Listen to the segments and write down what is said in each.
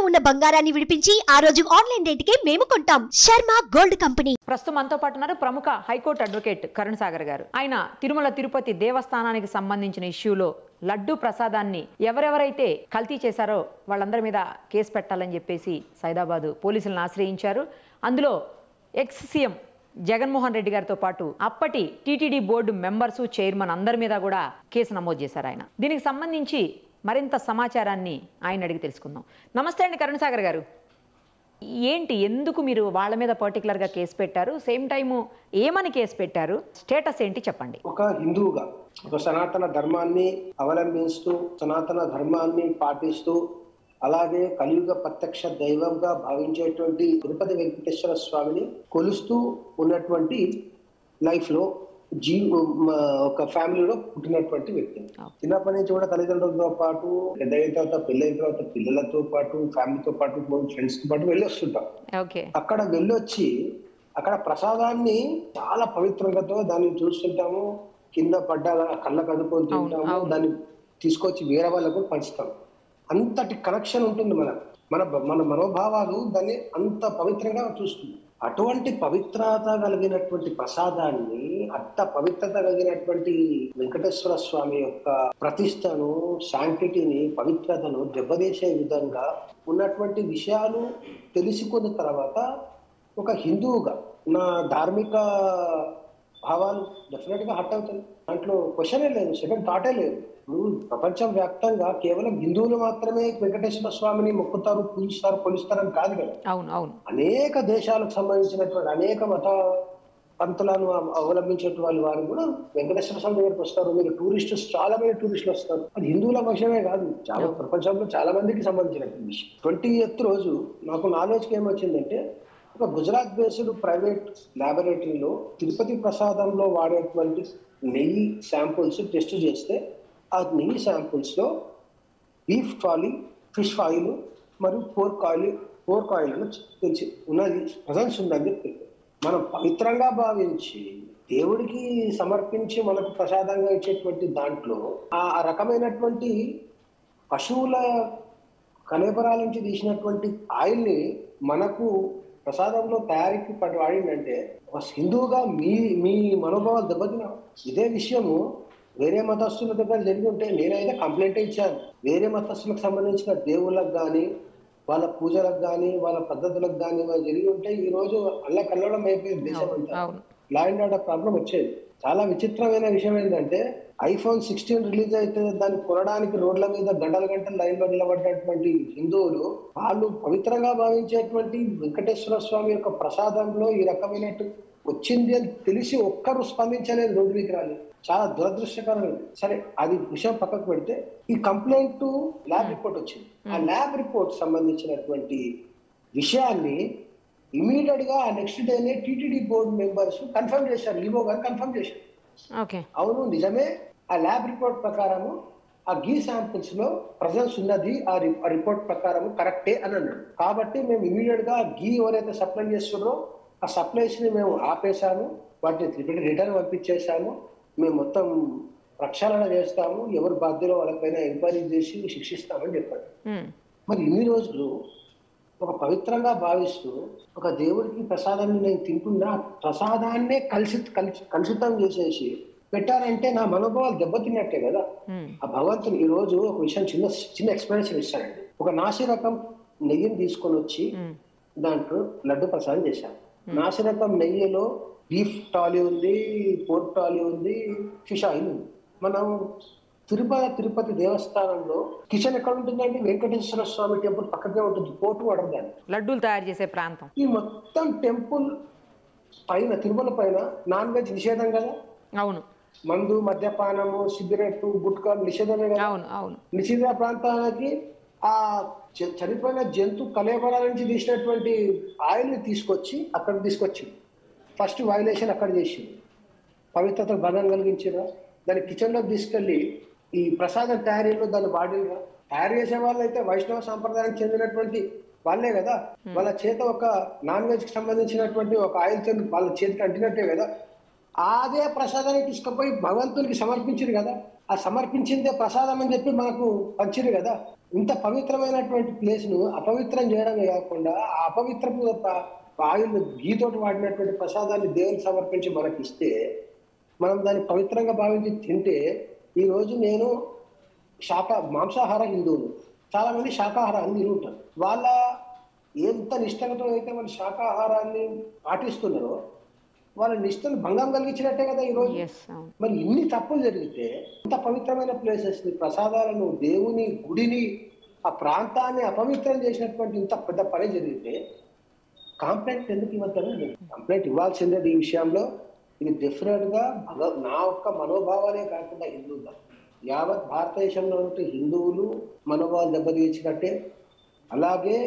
ఉన్న బంగారాన్ని విడిపించి ఆ రోజు ఆన్లైన్ రేటుకే మేము కొంటాం శర్మ గోల్డ్ కంపెనీ ప్రస్తుతం మనతో పాటు ఉన్నారు ప్రముఖ హైకోర్టు అడ్వకేట్ కరుణ్ సాగర్ గారు ఆయన తిరుమల తిరుపతి దేవస్థానానికి సంబంధించిన ఇష్యూలో లడ్డు ప్రసాదాన్ని ఎవరెవరైతే కల్తీ చేశారో వాళ్ళందరి మీద కేసు పెట్టాలని చెప్పేసి సైదాబాద్ పోలీసులను ఆశ్రయించారు అందులో ఎక్స్ సీఎం జగన్మోహన్ రెడ్డి గారితో పాటు అప్పటి టీటీడీ బోర్డు మెంబర్సు చైర్మన్ అందరి మీద కూడా కేసు నమోదు చేశారు ఆయన దీనికి సంబంధించి మరింత సమాచారాన్ని ఆయన అడిగి తెలుసుకుందాం నమస్తే అండి కరుణ్ సాగర్ గారు ఏంటి ఎందుకు మీరు వాళ్ళ మీద పర్టికులర్గా కేసు పెట్టారు సేమ్ టైము ఏమని కేసు పెట్టారు స్టేటస్ ఏంటి చెప్పండి ఒక హిందువుగా ఒక సనాతన ధర్మాన్ని అవలంబిస్తూ సనాతన ధర్మాన్ని పాటిస్తూ అలాగే కలియుగ ప్రత్యక్ష దైవంగా భావించేటువంటి తిరుపతి వెంకటేశ్వర స్వామిని కొలుస్తూ ఉన్నటువంటి లైఫ్ లో జీ మ- ఒక ఫ్యామిలీలో పుట్టినటువంటి వ్యక్తి చిన్నప్పటి నుంచి కూడా తల్లిదండ్రులతో పాటు పెద్ద అయిన తర్వాత పెళ్ళైన తర్వాత పిల్లలతో పాటు ఫ్యామిలీతో పాటు ఫ్రెండ్స్ తో పాటు వెళ్ళి వస్తుంటాం ఓకే అక్కడ వెళ్ళొచ్చి అక్కడ ప్రసాదాన్ని చాలా పవిత్రంగాతో దాన్ని చూస్తుంటాము కింద పడ్డ కళ్ళ కదుకొని తింటాము దాన్ని తీసుకొచ్చి వేరే వాళ్ళకు పంచుతాం అంతటి కనెక్షన్ ఉంటుంది మన మన మన మనోభావాలు దాన్ని అంత పవిత్రంగా చూస్తుంది అటువంటి పవిత్రత కలిగినటువంటి ప్రసాదాన్ని అంత పవిత్రత కలిగినటువంటి వెంకటేశ్వర స్వామి యొక్క ప్రతిష్టను శాంటిటీని పవిత్రతను దెబ్బతీసే విధంగా ఉన్నటువంటి విషయాలు తెలుసుకున్న తర్వాత ఒక హిందువుగా నా ధార్మిక భావాలు డెఫినెట్ గా హట్ అవుతాయి దాంట్లో క్వశ్చనే లేదు సెకండ్ థాటే లేదు ఇప్పుడు ప్రపంచం వ్యాప్తంగా కేవలం హిందువులు మాత్రమే వెంకటేశ్వర స్వామిని మొక్కుతారు పూజిస్తారు కొలుస్తారని కాదు కదా అవును అవును అనేక దేశాలకు సంబంధించినటువంటి అనేక మత పంతులను అవలంబించేటువంటి వారు కూడా వెంకటేశ్వర స్వామి దగ్గరికి వస్తారు మీరు టూరిస్టులు చాలా మంది టూరిస్టులు వస్తారు అది హిందువుల విషయమే కాదు చాలా ప్రపంచంలో చాలా మందికి సంబంధించినటువంటి విషయం ట్వంటీ ఎయిత్ రోజు నాకు నాలెడ్జ్కి ఏమొచ్చిందంటే ఒక గుజరాత్ బేస్డ్ ప్రైవేట్ ల్యాబొరేటరీలో తిరుపతి ప్రసాదంలో వాడేటువంటి నెయ్యి శాంపుల్స్ టెస్ట్ చేస్తే ఆ నెయ్యి శాంపుల్స్ లో బీఫ్ టాలీ ఫిష్ ఆయిల్ మరియు పోర్క్ ఆయిల్ పోర్క్ ఆయిల్ అని తెలిసి ఉన్నది ప్రజెన్స్ ఉందని చెప్పి మనం పవిత్రంగా భావించి దేవుడికి సమర్పించి మనకు ప్రసాదంగా ఇచ్చేటువంటి దాంట్లో ఆ ఆ రకమైనటువంటి పశువుల కలేబరాల నుంచి తీసినటువంటి ఆయిల్ని మనకు ప్రసాదంలో తయారీకి పడి వాడిందంటే ఒక హిందువుగా మీ మీ మనోభావాలు దెబ్బతిన్నా ఇదే విషయము వేరే మతస్థుల దగ్గర జరిగి ఉంటే నేనైతే కంప్లైంట్ ఇచ్చాను వేరే మతస్థులకు సంబంధించిన దేవుళ్ళకు కానీ వాళ్ళ పూజలకు కానీ వాళ్ళ పద్ధతులకు కానీ జరిగి ఉంటే ఈ రోజు అల్ల కల్లడం అయిపోయింది దేశం అంతా అవును లా అండ్ ఆర్డర్ ప్రాబ్లం వచ్చేది చాలా విచిత్రమైన విషయం ఏంటంటే ఐఫోన్ సిక్స్టీన్ రిలీజ్ అయితే దాన్ని కొనడానికి రోడ్ల మీద గంటల గంటలు లైన్ లో నిలబడ్డటువంటి హిందువులు వాళ్ళు పవిత్రంగా భావించేటువంటి వెంకటేశ్వర స్వామి యొక్క ప్రసాదంలో ఈ రకమైనట్టు వచ్చింది అని తెలిసి ఒక్కరు స్పందించలేదు రోడ్డు మీద రాలేదు చాలా దురదృష్టకరమైనది సరే అది విషయం పక్కకు పెడితే ఈ కంప్లైంట్ ల్యాబ్ రిపోర్ట్ వచ్చింది ఆ ల్యాబ్ రిపోర్ట్ సంబంధించినటువంటి విషయాన్ని ఇమీడియట్ గా నెక్స్ట్ డేనే టీటీడీ బోర్డు మెంబర్స్ కన్ఫర్మ్ చేశారు ఈవో గారు కన్ఫర్మ్ చేశారు ఓకే అవును నిజమే ఆ ల్యాబ్ రిపోర్ట్ ప్రకారము ఆ గీ శాంపిల్స్ లో ప్రజెన్స్ ఉన్నది ఆ రి- ఆ రిపోర్ట్ ప్రకారం కరెక్టే అని అన్నాడు కాబట్టి మేము ఇమీడియట్ గా గీ ఎవరైతే సప్లై చేస్తున్నారో ఆ సప్లైస్ ని మేము ఆపేశాము వాటిని రిపీట్ రిటర్న్ పంపించేశాము మేము మొత్తం ప్రక్షాళన చేస్తాము ఎవరు బాధ్యులో వాళ్ళపైన ఎంక్వైరీ చేసి శిక్షిస్తామని చెప్పాడు ఉమ్, మరి ఇన్ని రోజులు ఒక పవిత్రంగా భావిస్తూ ఒక దేవుడికి ప్రసాదాన్ని నేను తింటున్నా ఆ ప్రసాదాన్నే కలిసి కలిసి కలుషితం చేసేసి పెట్టారంటే నా మనోభావాలు దెబ్బతిన్నట్టే కదా ఉమ్, ఆ భగవంతుని ఈ రోజు ఒక విషయం చిన్న చిన్న ఎక్స్ప్లెనేషన్ ఇస్తానండి ఒక నాసి రకం నెయ్యిని తీసుకొని వచ్చి ఉమ్, దాంట్లో లడ్డు ప్రసాదం చేశాను నాసి రకం నెయ్యిలో బీఫ్ టాలీ ఉంది పోర్క్ టాలీ ఉంది ఫిష్ ఆయిల్ ఉంది మనం తిరుపతి తిరుపతి దేవస్థానంలో కిచెన్ ఎక్కడ ఉంటుందండి వెంకటేశ్వర స్వామి టెంపుల్ పక్కనే ఉంటుంది పోటు వాడరు దాన్ని లడ్డూలు తయారు చేసే ప్రాంతం ఈ మొత్తం టెంపుల్ పైన తిరుమల పైన నాన్ వెజ్ నిషేధం కదా అవును మందు మద్యపానము సిగరెట్ గుట్కా నిషేధమే కదా అవును అవును నిషిద్ధ ప్రాంతాలకి ఆ చ- చనిపోయిన జంతు కలేబరాల నుంచి తీసినటువంటి ఆయిల్ ని తీసుకొచ్చి అక్కడ తీసుకొచ్చింది ఫస్ట్ వైలేషన్ అక్కడ చేసింది పవిత్రత భంగం కలిగించారా దాన్ని కిచెన్ లో తీసుకెళ్లి ఈ ప్రసాదం తయారీలో దాన్ని వాడినరా తయారు చేసే వాళ్ళు అయితే వైష్ణవ సాంప్రదాయానికి చెందినటువంటి వాళ్ళే కదా వాళ్ళ చేత ఒక నాన్ వెజ్ కి సంబంధించినటువంటి ఒక ఆయిల్ తో వాళ్ళ చేతికి అంటినట్టే కదా అదే ప్రసాదాన్ని తీసుకుపోయి భగవంతునికి సమర్పించింది కదా ఆ సమర్పించిందే ప్రసాదం అని చెప్పి మనకు పంచిరు కదా ఇంత పవిత్రమైనటువంటి ప్లేస్ ను అపవిత్రం చేయడమే కాకుండా ఆ అపవిత్రపు ప- ఆయిల్ గీతోటి వాడినటువంటి ప్రసాదాన్ని దేవునికి సమర్పించి మనకి ఇస్తే మనం దాన్ని పవిత్రంగా భావించి తింటే ఈ రోజు నేను శాఖ మాంసాహార హిందువులు చాలా మంది శాకాహారాన్ని తిరుగుతారు వాళ్ళ ఎంత నిష్టలతో అయితే వాళ్ళు శాకాహారాన్ని పాటిస్తున్నారో వాళ్ళ నిష్టను భంగం కలిగించినట్టే కదా ఈ రోజు ఎస్ అవును మరి ఇన్ని తప్పులు జరిగితే ఇంత పవిత్రమైన ప్లేసెస్ ని ప్రసాదాలను దేవుని గుడిని ఆ ప్రాంతాన్ని అపవిత్రం చేసినటువంటి ఇంత పెద్ద పని జరిగితే కంప్లైంట్ ఎందుకు ఇవ్వద్దని కంప్లైంట్ ఇవ్వాల్సిందే ఈ విషయంలో ఇది డెఫినెట్ గా భగ నా యొక్క మనోభావాలే కాకుండా హిందువుగా యావత్ భారతదేశంలో ఉంటే హిందువులు మనోభావాలు దెబ్బతీయించినట్టే అలాగే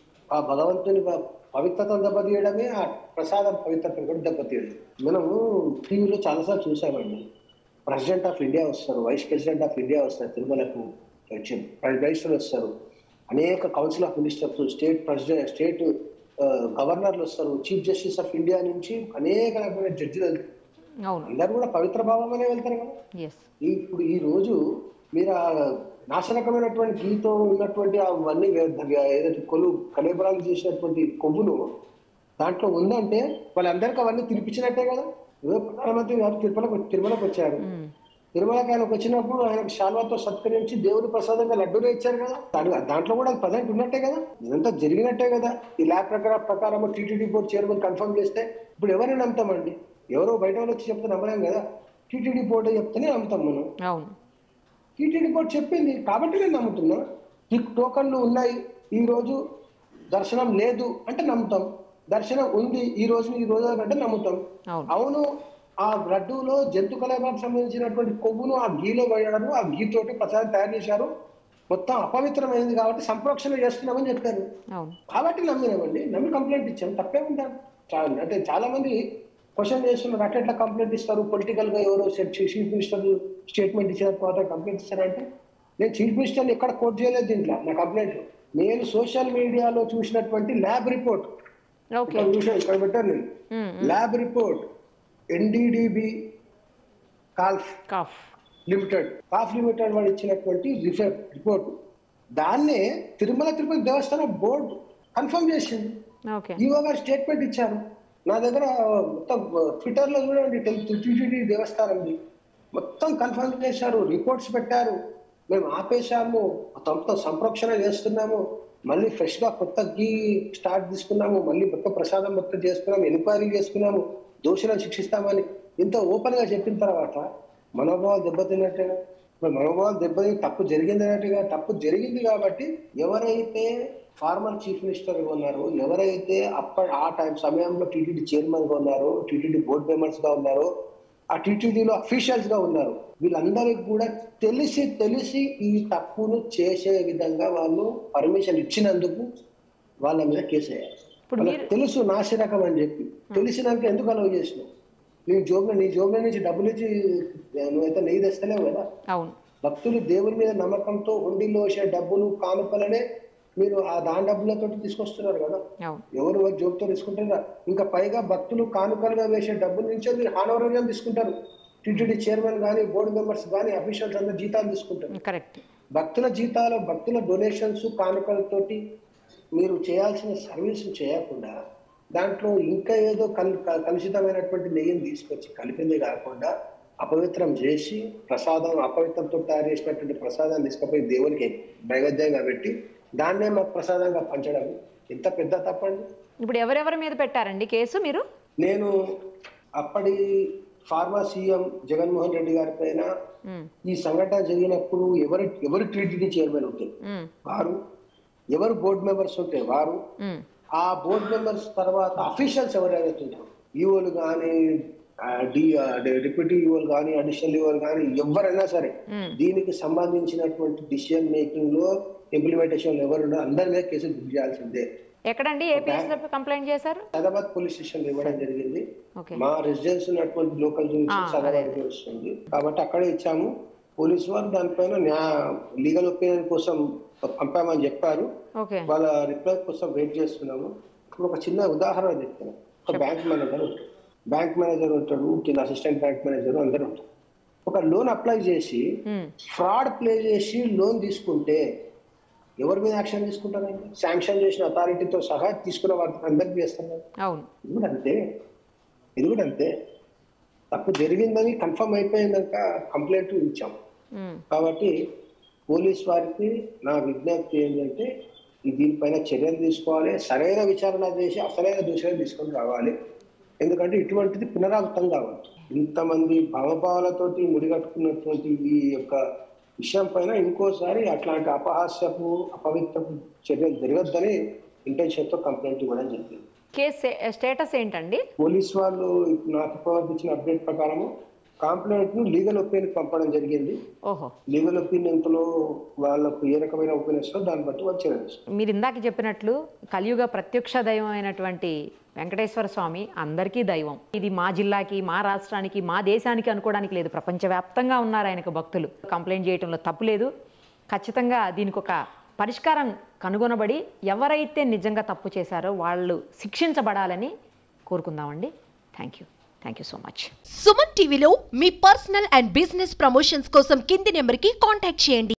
ఆ భగవంతుని ప- పవిత్రతను దెబ్బతీయడమే ఆ ప్రసాదం పవిత్రతను కూడా దెబ్బతీయడం మనము టీవీలో చాలాసార్లు చూసామండి ప్రెసిడెంట్ ఆఫ్ ఇండియా వస్తారు వైస్ ప్రెసిడెంట్ ఆఫ్ ఇండియా వస్తారు తిరుమలకు వచ్చి ప్రైమ్ మినిస్టర్ వస్తారు అనేక council of ministers state president state గవర్నర్లు వస్తారు చీఫ్ జస్టిస్ ఆఫ్ ఇండియా నుంచి అనేక రకమైన జడ్జిలు వెళ్తారు అవును అందరూ కూడా పవిత్ర భావమనే వెళ్తారు కదా ఎస్ ఇప్పుడు ఈ రోజు మీరు ఆ నాశనకమైనటువంటి గీతో ఉన్నటువంటి అవన్నీ వే- ఏదైతే కొలు కలేబరాలు చేసినటువంటి కొవ్వును దాంట్లో ఉందంటే వాళ్ళందరికీ అవన్నీ తినిపించినట్టే కదా ఏదో ప్రధానమంత్రి గారు తిరుమలకు తిరుమలకు వచ్చారు తిరుమలకి ఆయనకు వచ్చినప్పుడు ఆయనకు శాల్వాతో సత్కరించి దేవుడి ప్రసాదంగా లడ్డూనే ఇచ్చారు కదా దాని- దాంట్లో కూడా ప్రజెంట్ ఉన్నట్టే కదా ఇదంతా జరిగినట్టే కదా ఈ ల్యాబ్ ప్రకారం ప్రకారం టీటీడీ బోర్డు చైర్మన్ కన్ఫర్మ్ చేస్తే ఇప్పుడు ఎవరిని నమ్ముతామండి ఎవరో బయట వాళ్ళు వచ్చి చెప్తే నమ్మలేం కదా టీటీడీ బోర్డు చెప్తేనే నమ్ముతాం మనం అవును టీటీడీ బోర్డు చెప్పింది కాబట్టి నేను నమ్ముతున్నా ఈ టోకన్లు ఉన్నాయి ఈ రోజు దర్శనం లేదు అంటే నమ్ముతాం దర్శనం ఉంది ఈ రోజు ఈ రోజు అంటే నమ్ముతాం అవును అవును ఆ లడ్డూలో జంతు కళాపాలకు సంబంధించినటువంటి కొవ్వును ఆ గీలో వేయడము ఆ గీ తోటి ప్రసాదం తయారు చేశారు మొత్తం అపవిత్రమైంది కాబట్టి సంప్రోక్షణ చేస్తున్నామని చెప్పారు అవును కాబట్టి నమ్మినామండి నమ్మి కంప్లైంట్ ఇచ్చాం తప్పే ఉంటాం చా- అంటే చాలా మంది క్వశ్చన్ చేస్తున్నారు అట్లా ఎట్లా కంప్లైంట్ ఇస్తారు పొలిటికల్ గా ఎవరో చీఫ్ మినిస్టర్ స్టేట్మెంట్ ఇచ్చిన తర్వాత కంప్లైంట్ ఇస్తారంటే నేను చీఫ్ మినిస్టర్ని ఎక్కడ కోట్ చేయలేదు దీంట్లో నా కంప్లైంట్ నేను సోషల్ మీడియాలో చూసినటువంటి ల్యాబ్ రిపోర్ట్ ఓకే ఇక్కడ చూసా ఇక్కడ పెట్టాను నేను lab report NDDB calf calf limited calf limited వాడు ఇచ్చినటువంటి రిపోర్ట్ దాన్నే తిరుమల తిరుపతి దేవస్థానం బోర్డు కన్ఫర్మ్ చేసింది ఓకే ఈవో గారు స్టేట్మెంట్ ఇచ్చారు నా దగ్గర మొత్తం ట్విట్టర్ లో చూడండి టీటీడీ దేవస్థానంది మొత్తం కన్ఫర్మ్ చేశారు రిపోర్ట్స్ పెట్టారు మేము ఆపేశాము మొత్తం సంప్రోక్షణ చేస్తున్నాము మళ్ళీ ఫ్రెష్ గా కొత్త గీ స్టార్ట్ తీసుకున్నాము మళ్ళీ మొత్తం ప్రసాదం మొత్తం చేసుకున్నాము ఎంక్వైరీ చేసుకున్నాము దోషులను శిక్షిస్తామని ఇంత ఓపెన్ గా చెప్పిన తర్వాత మనోభావాలు దెబ్బతిన్నట్టుగా మరి మనోభావాలు దెబ్బతిని తప్పు జరిగింది అన్నట్టుగా తప్పు జరిగింది కాబట్టి ఎవరైతే ఫార్మర్ చీఫ్ మినిస్టర్ గా ఉన్నారో ఎవరైతే అప్పటి ఆ టైం సమయంలో టీటీడీ చైర్మన్ గా ఉన్నారో టీటీడీ బోర్డు మెంబర్స్ గా ఉన్నారో ఆ టీటీడీలో అఫీషియల్స్ గా ఉన్నారు వీళ్ళందరికీ కూడా తెలిసి తెలిసి ఈ తప్పును చేసే విధంగా వాళ్ళు పర్మిషన్ ఇచ్చినందుకు వాళ్ళ మీద కేసు వేయాలి ఇప్పుడు వాళ్ళకి తెలుసు నాశరకం అని చెప్పి తెలిసినాక ఎందుకు అలవ్ చేసినావు నీ జోబులో నీ జోబులో నుంచి డబ్బులు ఇచ్చి నువ్వైతే నెయ్యి తెస్తలేవు కదా అవును భక్తులు దేవుని మీద నమ్మకంతో హుండీలో వచ్చే డబ్బులు కానుకలనే మీరు ఆ దాని డబ్బులతో తీసుకొస్తున్నారు కదా అవును ఎవరు ఎవరు జోబుతో తీసుకుంటారు ఇంకా పైగా భక్తులు కానుకలుగా వేసే డబ్బుల నుంచే మీరు హానవరం తీసుకుంటారు టీటీడీ చైర్మన్ కానీ బోర్డు మెంబర్స్ కానీ అఫీషియల్స్ అందరూ జీతాలు తీసుకుంటారు కరెక్ట్ భక్తుల జీతాలు భక్తుల డొనేషన్స్ కానుకలతోటి మీరు చేయాల్సిన సర్వీస్ చేయకుండా దాంట్లో ఇంకా ఏదో కల్ క- కలుషితమైనటువంటి నెయ్యిని తీసుకొచ్చి కలిపింది కాకుండా అపవిత్రం చేసి ప్రసాదం అపవిత్రంతో తయారు చేసినటువంటి ప్రసాదాన్ని తీసుకుపోయి దేవునికి నైవేద్యంగా పెట్టి దాన్నే మాకు ప్రసాదంగా పంచడం ఎంత పెద్ద తప్పండి ఇప్పుడు ఎవరెవరి మీద పెట్టారండి కేసు మీరు నేను అప్పటి ఫార్మా సీఎం జగన్మోహన్ రెడ్డి గారి పైన మ్మ్. ఈ సంఘటన జరిగినప్పుడు ఎవరు ఎవరు టీటీడీ చైర్మన్ ఉంటే మ్మ్. వారు ఎవరు బోర్డు మెంబర్స్ ఉంటే వారు మ్మ్. ఆ బోర్డు మెంబర్స్ తర్వాత అఫీషియల్స్ ఎవరైతే ఉంటారో ఈఓలు కానీ డిప్యూటీ ఈఓలు కానీ అడిషనల్ ఈఓలు కానీ ఎవరైనా సరే మ్మ్. దీనికి సంబంధించినటువంటి డిసిషన్ మేకింగ్ లో ఇంప్లిమెంటేషన్ ఎవరు ఉన్నారో అందరి మీద కేసులు బుక్ చేయాల్సిందే ఎక్కడండి ఏపీఎస్ లో కంప్లైంట్ చేశారు హైదరాబాద్ పోలీస్ స్టేషన్ ఇవ్వడం జరిగింది ఓకే మా రెసిడెన్స్ ఉన్నటువంటి లోకల్ ఆ, జూరిస్డిక్షన్ హైదరాబాద్ వస్తుంది కాబట్టి అక్కడే ఇచ్చాము పోలీసు వారు దానిపైన న్యా లీగల్ ఒపీనియన్ కోసం పంపామని చెప్పారు ఓకే వాళ్ళ రిప్లై కోసం వెయిట్ చేస్తున్నాము ఇప్పుడు ఒక చిన్న ఉదాహరణ చెప్తాను ఒక బ్యాంక్ మేనేజర్ ఉంటాడు బ్యాంక్ మేనేజర్ ఉంటాడు కింద అసిస్టెంట్ బ్యాంక్ మేనేజర్ అందరూ ఉంటారు ఒక లోన్ అప్లై చేసి మ్మ్. ఫ్రాడ్ ప్లే చేసి లోన్ తీసుకుంటే ఎవరి మీద యాక్షన్ తీసుకుంటారండి శాంక్షన్ చేసిన అథారిటీతో సహా తీసుకున్న వారికి అందరికి చేస్తున్నారు అవును ఇది కూడా అంతే ఇది కూడా అంతే తప్పు జరిగిందని కన్ఫర్మ్ అయిపోయిందాక కంప్లైంట్ ఇచ్చాం ఉమ్, కాబట్టి పోలీస్ వారికి నా విజ్ఞప్తి ఏంటంటే ఈ దీనిపైన చర్యలు తీసుకోవాలి సరైన విచారణ చేసి అసలైన దోషులను తీసుకొని రావాలి ఎందుకంటే ఇటువంటిది పునరావృతం కావచ్చు ఇంతమంది భావభావాలతోటి ముడిగట్టుకున్నటువంటి ఈ యొక్క విషయం పైన ఇంకోసారి అట్లాంటి అపహాస్యపు అపవిత్రపు చర్యలు జరగద్దని ఇంటెన్షన్తో కంప్లైంట్ ఇవ్వడం జరిగింది కేస్ స్టే- స్టేటస్ ఏంటండి పోలీస్ వాళ్ళు నాకు ఇప్పటివరకు ఇచ్చిన అప్డేట్ ప్రకారము కంప్లైంట్ ను లీగల్ ఒపీనియన్ పంపడం జరిగింది ఓహో లీగల్ ఒపీనియన్ లో వాళ్ళకు ఏ రకమైన ఒపీనియన్ ఇస్తారో దాన్ని బట్టి వాళ్ళు చర్యలు తీసుకుంటారు. మీరు ఇందాక చెప్పినట్లు కలియుగ ప్రత్యక్ష దైవం అయినటువంటి వెంకటేశ్వర స్వామి అందరికీ దైవం ఇది మా జిల్లాకి మా రాష్ట్రానికి మా దేశానికి అనుకోవడానికి లేదు ప్రపంచవ్యాప్తంగా ఉన్నారు ఆయనకు భక్తులు కంప్లైంట్ చేయడంలో తప్పు లేదు ఖచ్చితంగా దీనికి ఒక పరిష్కారం కనుగొనబడి ఎవరైతే నిజంగా తప్పు చేశారో వాళ్ళు శిక్షించబడాలని కోరుకుందామండి thank you thank you so much Suman టీవీలో మీ పర్సనల్ అండ్ బిజినెస్ ప్రమోషన్స్ కోసం కింది నెంబర్కి కాంటాక్ట్ చేయండి